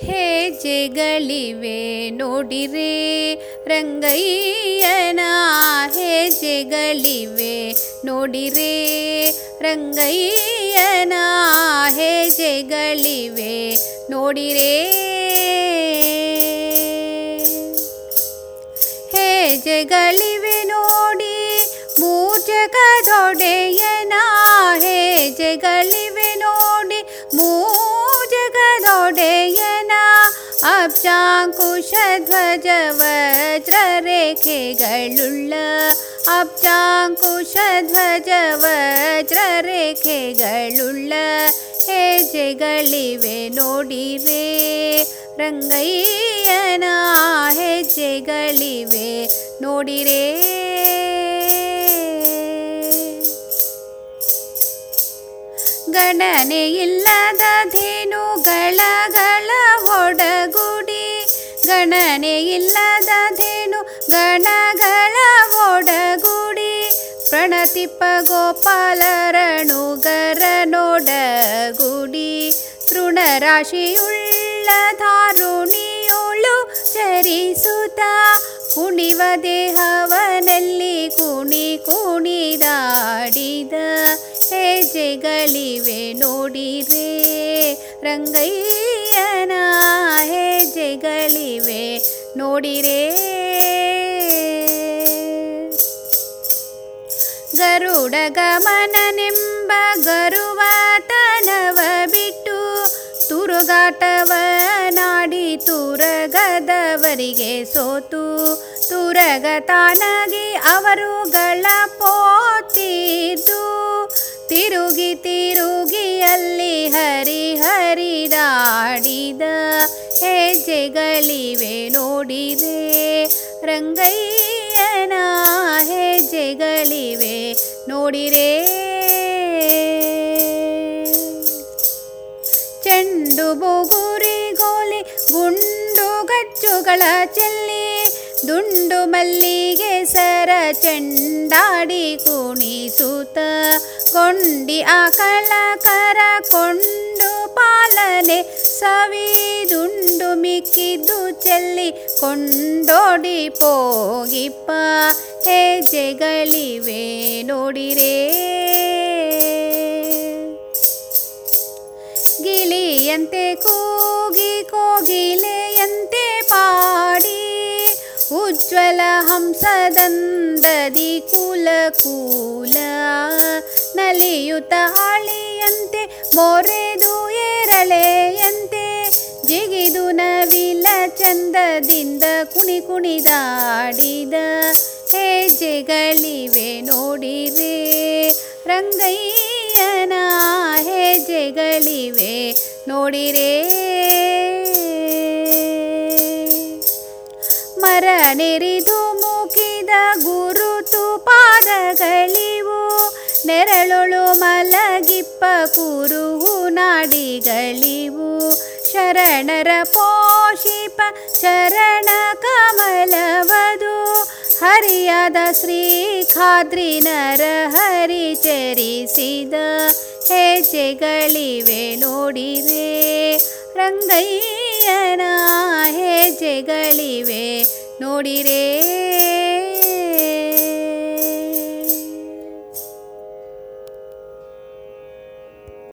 ಹೆಜ್ಜೆಗಳಿವೆ ನೋಡಿರೆ ರಂಗಯ್ಯನ ಹೆಜ್ಜೆಗಳಿವೆ ನೋಡಿರೆ ರಂಗಯ್ಯನ ಹೆಜ್ಜೆಗಳಿವೆ ನೋಡಿರೆ ಹೆಜ್ಜೆಗಳಿವೆ ನೋಡಿ ಮೂಜಗದೊಡೆಯನ ಹೆಜ್ಜೆಗಳಿವೆ ನೋಡಿ ಮೂಜಗದೊಡೆಯನ ಅಬ್ಜಾಂಕುಶ ಧ್ವಜ ವಜ್ರರೇಖೆಗಳುಳ್ಳ ಅಬ್ಜಾಂಕುಶ ಧ್ವಜ ವಜ್ರರೇಖೆಗಳುಳ್ಳ ಹೆಜ್ಜೆಗಳಿವೆ ನೋಡಿರೆ ರಂಗಯ್ಯನ ಹೆಜ್ಜೆಗಳಿವೆ ನೋಡಿರೆ ಗಣನೆ ಇಲ್ಲದ ಧೇನುಗಳಗಳ ಒಡಗುಡಿ ಗಣನೆ ಇಲ್ಲದ ಧೇನು ಗಣಗಳ ಒಡಗುಡಿ ಪ್ರಣತಿಪ ಗೋಪಾಲರಣುಗರ ನೋಡಗುಡಿ ತೃಣರಾಶಿಯುಳ್ಳ ಧಾರುಣಿಯುಳು ಚರಿಸುತ್ತ ಕುಣಿವ ದೇಹವನಲ್ಲಿ ಕುಣಿ ಕುಣಿದಾಡಿದ ಹೆಜ್ಜೆಗಳಿವೆ ನೋಡಿರೆ ರಂಗಯ್ಯನ ಹೆಜ್ಜೆಗಳಿವೆ ನೋಡಿರೆ ಗರುಡ ಗಮನನೆಂಬ ಗರುವತನವ ಬಿಟ್ಟು ತುರುಗಾಟವ ನಾಡಿ ತುರಗದವರಿಗೆ ಸೋತು ತುರಗ ತಾನಾಗಿ ಅವರುಗಳ ಪೋತಿದ್ದು ತಿರುಗಿ ತಿರುಗಿಯಲ್ಲಿ ಹರಿ ಹರಿದಾಡಿದ ಹೆಜ್ಜೆಗಳಿವೆ ನೋಡಿರೆ ರಂಗಯ್ಯನ ಹೆಜ್ಜೆಗಳಿವೆ ನೋಡಿರೆ ಚೆಂಡು ಬುಗುರಿ ಗೋಲಿ ಗುಂಡು ಗಚ್ಚುಗಳ ಚೆಲ್ಲಿ ದುಂಡು ಮಲ್ಲಿಗೆ ಸರ ಚೆಂಡಾಡಿ ಕುಣಿಸುತ್ತ ಕೊಂಡಿ ಆಕಳ ಕರ ಕೊಂಡು ಪಾಲನೆ ಸವಿದುಂಡು ಮಿಕ್ಕಿದ್ದು ಚೆಲ್ಲಿ ಕೊಂಡೋಡಿ ಪೋಗಿಪ್ಪ ಹೆಜ್ಜೆಗಳಿವೆ ನೋಡಿರೆ ಗಿಳಿಯಂತೆ ಕೂಗಿ ಕೋಗಿಲೆಯಂತೆ ಪಾಡಿ ಉಜ್ವಲ ಹಂಸದಂದದಿ ಕುಲ ಕೂಲ ನಲಿಯುತ ಅಳಿಯಂತೆ ಮೊರೆದು ಎರಳೆಯಂತೆ ಜಿಗಿದು ನವಿಲ ಚಂದದಿಂದ ಕುಣಿ ಕುಣಿದಾಡಿದ ಹೆಜ್ಜೆಗಳಿವೆ ನೋಡಿರೆ ರಂಗಯ್ಯನ ಹೆಜ್ಜೆಗಳಿವೆ ನೋಡಿರೆ ಮರ ನೆರಿದು ಮುಗಿದ ಗುರುತು ಪಾದಗಳಿವು ನೆರಳೊಳು ಮಲಗಿಪ್ಪ ಕುರುಹು ನಾಡಿಗಳಿವು ಶರಣರ ಪೋಷಿಪ ಚರಣ ಕಮಲವದು ಹರಿಯಾದ ಶ್ರೀ ಖಾದ್ರಿ ನರ ಹರಿ ಚರಿಸಿದ ಹೆಜ್ಜೆಗಳಿವೆ ನೋಡಿರೆ ರಂಗಯ್ಯನ ಹೆಜ್ಜೆಗಳಿವೆ ನೋಡಿರೆ